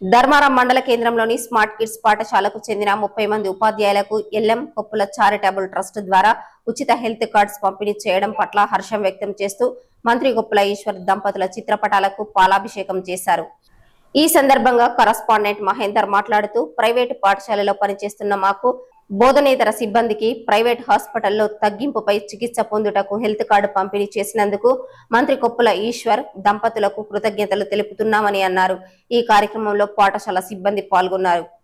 ధర్మారం మండల కేంద్రంలోని smart kids పాఠశాలకు చెందిన ముప్పై మంది ఉపాధ్యాయులకు ఎల్ఎం కొప్పుల చారిటబుల్ ట్రస్ట్ ద్వారా ఉచిత హెల్త్ కార్డ్స్ పంపిణీ చేయడం పట్ల హర్షం వ్యక్తం చేస్తూ మంత్రి గొప్పల ఈశ్వర్ దంపతుల చిత్రపటాలకు పాలాభిషేకం చేశారు ఈ సందర్భంగా కరస్పాండెంట్ మహేందర్ మాట్లాడుతూ ప్రైవేటు పాఠశాలలో పనిచేస్తున్న మాకు బోధనేతర సిబ్బందికి ప్రైవేట్ హాస్పిటల్లో తగ్గింపుపై చికిత్స పొందుటకు హెల్త్ కార్డు పంపిణీ చేసినందుకు మంత్రి కొప్పుల ఈశ్వర్ దంపతులకు కృతజ్ఞతలు తెలుపుతున్నామని అన్నారు ఈ కార్యక్రమంలో పాఠశాల సిబ్బంది పాల్గొన్నారు